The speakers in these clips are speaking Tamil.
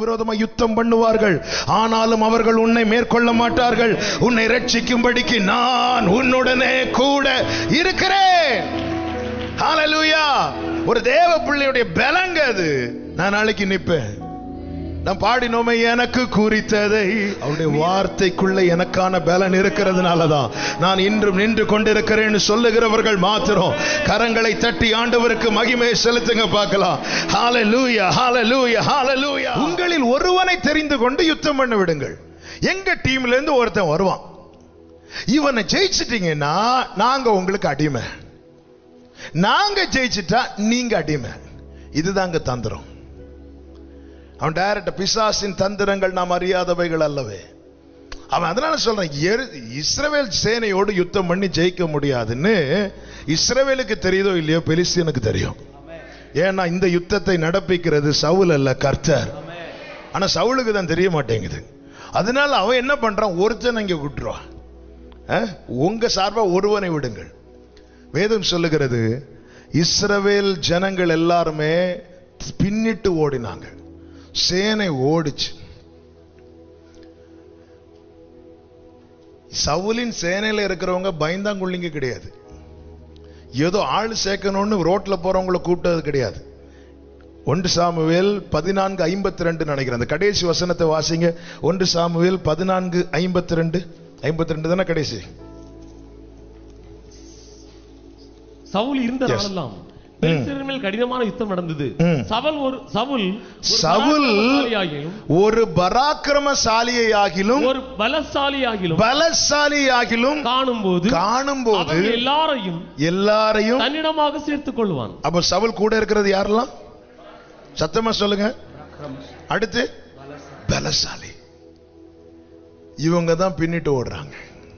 விரோதமாக யுத்தம் பண்ணுவார்கள் ஆனாலும் அவர்கள் உன்னை மேற்கொள்ள மாட்டார்கள் உன்னை ரட்சிக்கும்படிக்கு நான் உன்னுடனே கூட இருக்கிறேன் ஹalleluya ஒரு தேவ பிள்ளையுடைய பலங்க அது நான் நாளைக்கு நிப்பேன் நான் பாடினோமே எனக்கு குறித்ததை அவருடைய வார்த்தைக்குள்ள எனக்கான பலன் இருக்கிறதுனாலதான் நான் இன்றும் நின்று கொண்டிருக்கிறேன்னு சொல்லுகிறவர்கள் மாத்திரம் கரங்களை தட்டி ஆண்டவருக்கு மகிமை செலுத்துங்க பார்க்கலாம் ஹalleluya ஹalleluya ஹalleluya உங்களில் ஒருவனை தெரிந்து கொண்டு யுத்தம் பண்ண விடுங்கள் எங்க டீம்ல இருந்து ஒருத்தன் வருவான் இவனை ஜெயிச்சிட்டீங்கன்னா நாங்க உங்களுக்கு அடிமை நாங்க ஜெயிச்சிட்டா நீங்க அடிமை இதுதாங்க தந்திரம் அவன் டைரக்ட் பிசாசின் தந்திரங்கள் நாம் அறியாதவைகள் அல்லவே அவன் அதனால சொல்றான் எரு- இஸ்ரவேல் சேனையோடு யுத்தம் பண்ணி ஜெயிக்க முடியாதுன்னு இஸ்ரவேலுக்கு தெரியுதோ இல்லையோ பெலிஸ்தீனுக்கு தெரியும் ஏன்னா இந்த யுத்தத்தை நடப்பிக்கிறது சவுல் அல்ல கர்த்தர் ஆனா சவுலுக்கு தான் தெரிய மாட்டேங்குது அதனால அவன் என்ன பண்றான் ஒருத்தன் இங்க விட்டுருவான் அஹ், உங்க சார்பா ஒருவனை விடுங்கள் வேதம் சொல்லுகிறது இஸ்ரவேல் ஜனங்கள் எல்லாருமே பின்னிட்டு ஓடினாங்க சேனை ஓடிச்சு சவுலின் சேனையில இருக்கிறவங்க பயந்தாங்குள்ளிங்க கிடையாது ஏதோ ஆள் சேர்க்கணும்னு ரோட்ல போறவங்கள கூப்பிட்டது கிடையாது ஒன்று சாமுவேல் பதினான்கு ஐம்பத்தி ரெண்டு நினைக்கிறேன் அந்த கடைசி வசனத்தை வாசிங்க ஒன்று சாமுவேல் பதினான்கு ஐம்பத்தி ரெண்டு ஐம்பத்தி ரெண்டு தானே கடைசி சவுல் இருந்த Yes. நாளெல்லாம் பெலிஸ்தரின் மேல் கடினமான யுத்தம் நடந்தது ம். சவுல் ஒரு சவுல் ஒரு சவுல் பராக்கிரமசாலியாகிலும், ஒரு பராக்கிரமசாலியாகிலும் ஒரு பலசாலியாகிலும் பலசாலியாகிலும் காணும்போது காணும்போது அவர்கள் எல்லாரையும் எல்லாரையும் தன்னிடமாக சேர்த்துக் கொள்வான் அப்ப சவுல் கூட இருக்கிறது யாரெல்லாம் சத்தமா சொல்லுங்க அடுத்து பலசாலி இவங்க தான் பின்னிட்டு ஓடுறாங்க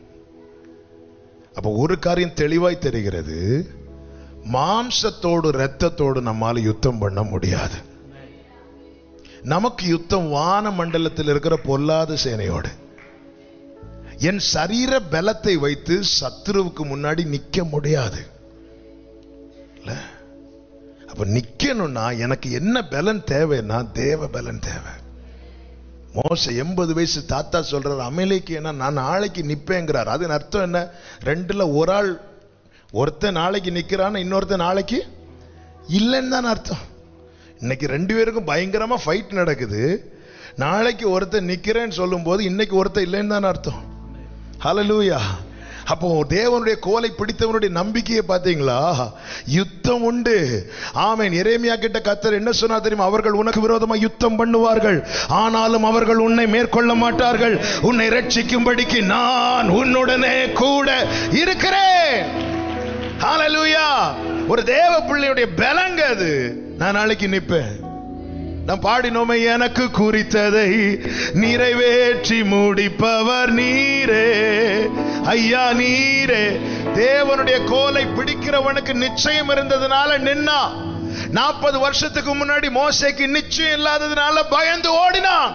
அப்ப ஒரு காரியம் தெளிவாய் தெரிகிறது மாம்சத்தோடு இரத்தத்தோடு நம்மால யுத்தம் பண்ண முடியாது நமக்கு யுத்தம் வான மண்டலத்தில் இருக்கிற பொல்லாத சேனையோடு என் சரீர பலத்தை வைத்து சத்துருவுக்கு முன்னாடி நிக்க முடியாது இல்ல? அப்ப நிக்கணும்னா எனக்கு என்ன பலன் தேவைன்னா தேவ பலன் தேவை மோச எண்பது வயசு தாத்தா சொல்றாரு அமலேக்கு என்ன நான் நாளைக்கு நிப்பேங்கிறார் அதன் அர்த்தம் என்ன ரெண்டுல ஒரு ஆள் ஒருத்தன் நாளைக்கு நிக்கிறான் இன்னொருத்தன் நாளைக்கு இல்லைன்னு தான் அர்த்தம் இன்னைக்கு ரெண்டு பேருக்கும் பயங்கரமா ஃபைட் நடக்குது நாளைக்கு ஒருத்தன் நிக்கிறேன்னு சொல்லும்போது இன்னைக்கு ஒருத்தன் இல்லைன்னு தான் அர்த்தம் ஹalleluya அப்போ தேவனுடைய கோலை பிடித்தவனுடைய நம்பிக்கையை பார்த்தீங்களா யுத்தம் உண்டு ஆமென் எரேமியா கிட்ட கத்தர் என்ன சொன்னா தெரியுமா அவர்கள் உனக்கு விரோதமா யுத்தம் பண்ணுவார்கள் ஆனாலும் அவர்கள் உன்னை மேற்கொள்ள மாட்டார்கள் உன்னை ரட்சிக்கும்படிக்கு நான் உன்னுடனே கூட இருக்கிறேன் ஹalleluya ஒரு தேவ பிள்ளையுடைய பலங்க அது நான் நாளைக்கு நிப்பேன் நாம் பாடினோமே எனக்கு குறித்ததை நிறைவேற்றி முடிப்பவர் நீரே ஐயா நீரே தேவனுடைய கோலை பிடிக்கிறவனுக்கு நிச்சயம் இருந்ததுனால நின்னா நாற்பது வருஷத்துக்கு முன்னாடி மோசைக்கு நிச்சயம் இல்லாததுனால பயந்து ஓடினான்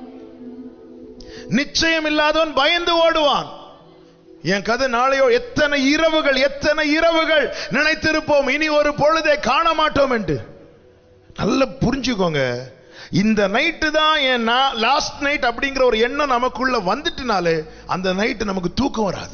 நிச்சயம் இல்லாதவன் பயந்து ஓடுவான் என் கதை நாளையோ எத்தனை இரவுகள் எத்தனை இரவுகள் நினைத்திருப்போம் இனி ஒரு பொழுதை காண மாட்டோம் என்று நல்லா புரிஞ்சுக்கோங்க இந்த நைட்டு தான் என் லாஸ்ட் நைட் அப்படிங்கிற ஒரு எண்ணம் நமக்குள்ள வந்துட்டுனாலே அந்த நைட்டு நமக்கு தூக்கம் வராது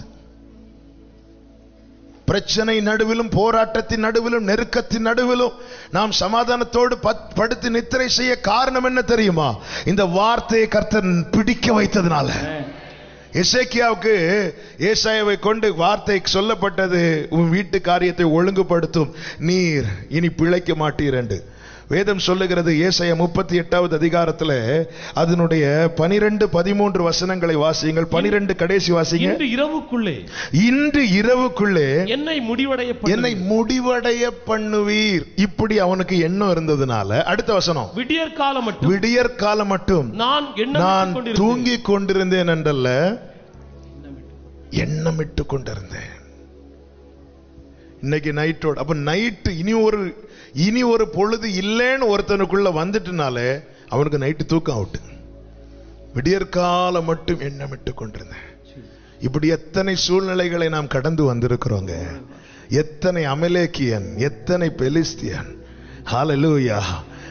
பிரச்சனை நடுவிலும் போராட்டத்தின் நடுவிலும் நெருக்கத்தின் நடுவிலும் நாம் சமாதானத்தோடு பத்- படுத்து நித்திரை செய்ய காரணம் என்ன தெரியுமா இந்த வார்த்தையை கர்த்தர் பிடிக்க வைத்ததுனால எசேக்கியாவுக்கு ஏசாயாவை கொண்டு வார்த்தை சொல்லப்பட்டது உன் வீட்டு காரியத்தை ஒழுங்குபடுத்தும் நீர் இனி பிழைக்க மாட்டீர் என்று வேதம் சொல்லுகிறது ஏசாயா முப்பத்தி எட்டாவது அதிகாரத்துல அதனுடைய பனிரெண்டு பதிமூன்று வசனங்களை வாசியுங்கள் பனிரெண்டு கடைசி வாசிங்க இன்று இரவுக்குள்ளே இன்று இரவுக்குள்ளே என்னை முடிவடைய பண்ணு. என்னை முடிவடைய பண்ணுவீர் இப்படி அவனுக்கு எண்ணம் இருந்ததுனால அடுத்த வசனம் விடியற் காலம் மட்டும் விடியற் காலம் மட்டும் நான் நான் எண்ணம் தூங்கிக் கொண்டிருந்தேன் என்றல்ல எண்ணமிட்டு கொண்டிருந்தேன் இன்னைக்கு நைட்டோட அப்ப நைட்டு இனி ஒரு இனி ஒரு பொழுது இல்லைன்னு ஒருத்தனுக்குள்ள வந்துட்டுனாலே அவனுக்கு நைட்டு தூக்கம் அவுட்டு விடியற்காலம் மட்டும் எண்ணமிட்டு கொண்டிருந்தேன் இப்படி எத்தனை சூழ்நிலைகளை நாம் கடந்து வந்திருக்கிறோங்க எத்தனை அமலேக்கியன் எத்தனை பெலிஸ்தியன் ஹalleluya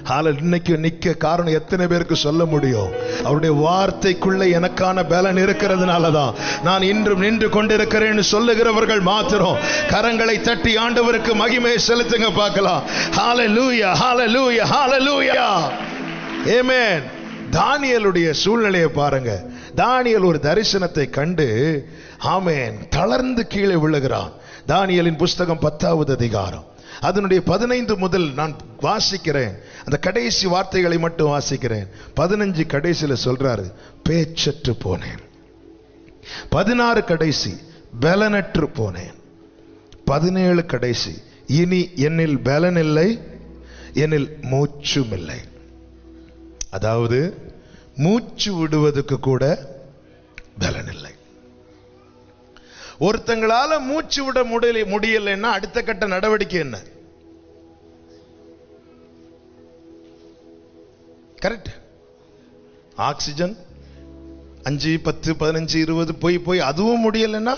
ஆல இன்னைக்கு நிக்க காரணம் எத்தனை பேருக்கு சொல்ல முடியும் அவருடைய வார்த்தைக்குள்ள எனக்கான பலன் இருக்கிறதுனால தான் நான் இன்றும் நின்று கொண்டிருக்கிறேன்னு சொல்லுகிறவர்கள் மாத்திரம் கரங்களை தட்டி ஆண்டவருக்கு மகிமை செலுத்துங்க பார்க்கலாம் ஹalleluya ஹalleluya ஹalleluya ஆமென் தானியலுடைய சூழ்நிலையை பாருங்க தானியல் ஒரு தரிசனத்தை கண்டு ஆமென் தளர்ந்து கீழே விழுகிறான் தானியலின் புஸ்தகம் பத்தாவது அதிகாரம் அதனுடைய பதினைந்து முதல் நான் வாசிக்கிறேன் அந்த கடைசி வார்த்தைகளை மட்டும் வாசிக்கிறேன் பதினஞ்சு கடைசியில சொல்றாரு பேச்சற்று போனேன் பதினாறு கடைசி பலனற்று போனேன் பதினேழு கடைசி இனி என்னில் பலன் இல்லை என்னில் மூச்சும் இல்லை அதாவது மூச்சு விடுவதற்கு கூட பலன் இல்லை ஒருத்தங்களால மூச்சு விட முடியல முடியலைன்னா அடுத்த கட்ட நடவடிக்கை என்ன கரெக்ட் ஆக்சிஜன் அஞ்சு பத்து பதினஞ்சு இருபது போய் போய் அதுவும் முடியலைன்னா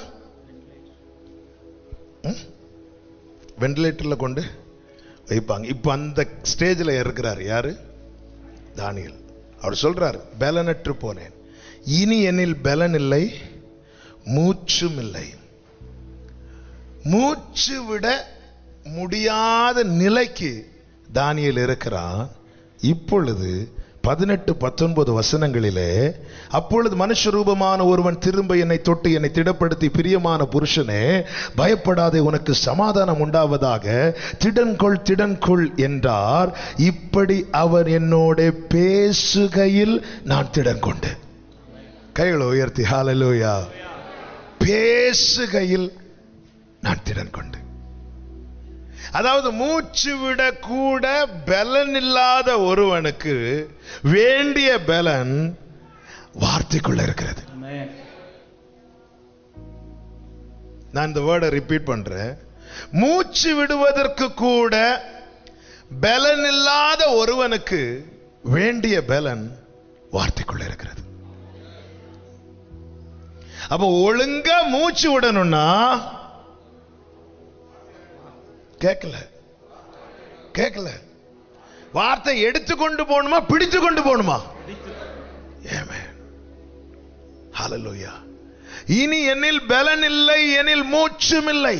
வெண்டிலேட்டர்ல கொண்டு வைப்பாங்க இப்போ அந்த ஸ்டேஜில் இருக்கிறார் யாரு தானியல் அவர் சொல்றார் பலனற்று போனேன் இனி என்னில் பலன் இல்லை மூச்சும் இல்லை மூச்சு விட முடியாத நிலைக்கு தானியல் இருக்கிறான் இப்பொழுது பதினெட்டு பத்தொன்பது வசனங்களிலே அப்பொழுது மனுஷ ரூபமான ஒருவன் திரும்ப என்னை தொட்டு என்னை திடப்படுத்தி பிரியமான புருஷனே பயப்படாதே உனக்கு சமாதானம் உண்டாவதாக திடன்கொள் திடன்கொள் என்றார் இப்படி அவர் என்னோட பேசுகையில் நான் திடன் கொண்டு கைகளை உயர்த்தி ஹalleluya பேசுகையில் நான் திடன் கொண்டு அதாவது மூச்சு விட கூட பலன் இல்லாத ஒருவனுக்கு வேண்டிய பலன் வார்த்தைக்குள்ள இருக்கிறது நான் இந்த வேர்டை ரிப்பீட் பண்றேன் மூச்சு விடுவதற்கு கூட பலன் இல்லாத ஒருவனுக்கு வேண்டிய பலன் வார்த்தைக்குள்ள இருக்கிறது அப்ப ஒழுங்கா மூச்சு விடணும்னா கேட்கல கேட்கல வார்த்தை எடுத்து கொண்டு போகணுமா பிடித்து கொண்டு போகணுமா Amen. Hallelujah. இனி என்னில் பலன் இல்லை எனில் மூச்சும் இல்லை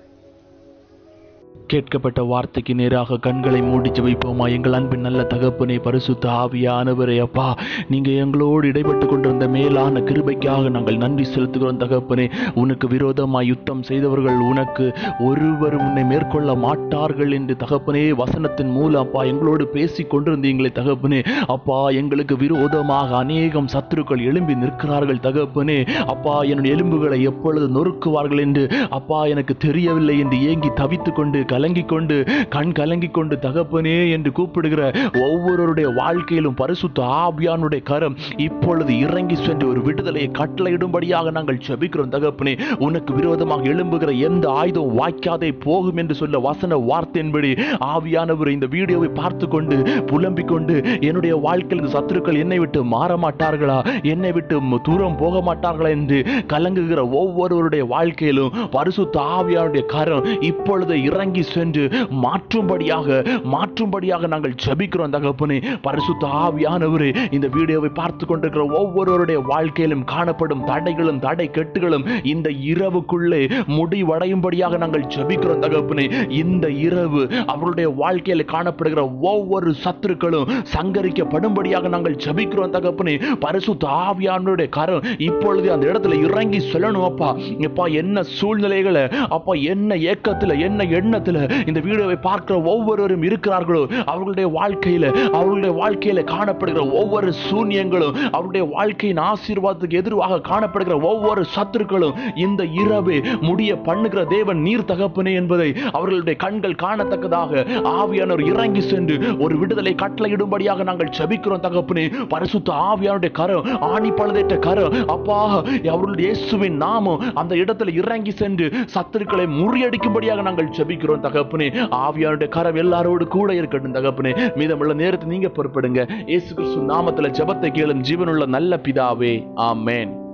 கேட்கப்பட்ட வார்த்தைக்கு நேராக கண்களை மூடி ஜெபிப்போமா எங்கள் அன்பின் நல்ல தகப்பனே பரிசுத்த ஆவியானவரே அப்பா நீங்க எங்களோடு இடைப்பட்டு கொண்டிருந்த மேலான கிருபைக்காக நாங்கள் நன்றி செலுத்துகிறோம் தகப்பனே உனக்கு விரோதமாய் யுத்தம் செய்தவர்கள் உனக்கு ஒருவரும் உன்னை மேற்கொள்ள மாட்டார்கள் என்று தகப்பனே வசனத்தின் மூலம் அப்பா எங்களோடு பேசி கொண்டிருந்தீங்களே தகப்பனே அப்பா எங்களுக்கு விரோதமாக அநேகம் சத்துருக்கள் எழும்பி நிற்கிறார்கள் தகப்பனே அப்பா என்னுடைய எலும்புகளை எப்பொழுது நொறுக்குவார்கள் என்று அப்பா எனக்கு தெரியவில்லை என்று ஏங்கி தவித்துக் கொண்டு கலங்கிக் கொண்டு கண் கலங்கிக் கொண்டு தகப்பனே என்று கூப்பிடுகிற ஒவ்வொருவருடைய வாழ்க்கையிலும் பரிசுத்த ஆவியானுடைய கரம் இப்பொழுது இறங்கி சென்று ஒரு விடுதலையை கட்டளையிடும்படியாக நாங்கள் செபிக்கிறோம் தகப்பனே உனக்கு விரோதமாக எழும்புகிற எந்த ஆயுதம் வாய்க்காதே போகும் என்று சொல்ல வசன வார்த்தையின்படி ஆவியானவர் இந்த வீடியோவை பார்த்து கொண்டு புலம்பிக் கொண்டு என்னுடைய வாழ்க்கையில் இந்த சத்துருக்கள் என்னை விட்டு மாற மாட்டார்களா என்னை விட்டு ம- தூரம் போக மாட்டார்களா என்று கலங்குகிற ஒவ்வொருவருடைய வாழ்க்கையிலும் பரிசுத்த ஆவியானுடைய கரம் இப்பொழுது இறங்கி சென்று மாற்றும்படியாக மாற்றும்படியாக நாங்கள் ஜெபிக்கிறோம் தகப்பனே பரிசுத்த ஆவியானவரே இந்த வீடியோவை பார்த்து கொண்டிருக்கிற ஒவ்வொருவருடைய வாழ்க்கையிலும் காணப்படும் தடைகளும் தடை கெட்டுகளும் இந்த இரவுக்குள்ளே முடிவடையும்படியாக நாங்கள் ஜெபிக்கிறோம் தகப்பனே இந்த இரவு அவர்களுடைய வாழ்க்கையில காணப்படுகிற ஒவ்வொரு சத்துருக்களும் சங்கரிக்கப்படும்படியாக நாங்கள் ஜெபிக்கிறோம் தகப்பனே பரிசுத்த ஆவியானுடைய கரம் இப்பொழுது அந்த இடத்துல இறங்கி சொல்லணும் அப்பா அப்பா என்ன சூழ்நிலைகளை அப்பா என்ன ஏக்கத்துல என்ன எண்ணத்துல இந்த வீடியோவை பார்க்கிற ஒவ்வொருவரும் இருக்கிறார்களோ அவர்களுடைய வாழ்க்கையில அவர்களுடைய வாழ்க்கையில காணப்படுகிற ஒவ்வொரு சூன்யங்களும் அவருடைய வாழ்க்கையின் ஆசீர்வாதத்துக்கு எதிர்வாக காணப்படுகிற ஒவ்வொரு சத்துருக்களும் இந்த இரவு முடிய பண்ணுகிற தேவன் நீர் தகப்பனே என்பதை அவர்களுடைய கண்கள் காணத்தக்கதாக ஆவியானவர் இறங்கி சென்று ஒரு விடுதலை கட்டளையிடும்படியாக நாங்கள் செபிக்கிறோம் தகப்பனே பரிசுத்த ஆவியானுடைய கரம் ஆணி பழுதேற்ற கரம் அப்பா அவர்களுடைய இயேசுவின் நாமம் அந்த இடத்துல இறங்கி சென்று சத்துருக்களை முறியடிக்கும்படியாக நாங்கள் ஜெபிக்கிறோம் தகப்பனே ஆவியானுடைய கரம் எல்லாரோடு கூட இருக்கட்டும் தகப்பனே மீதமுள்ள நேரத்தை நீங்க பொறுப்படுங்க இயேசு கிறிஸ்து நாமத்துல ஜெபத்தை கேளும் ஜீவனுள்ள நல்ல பிதாவே ஆமென்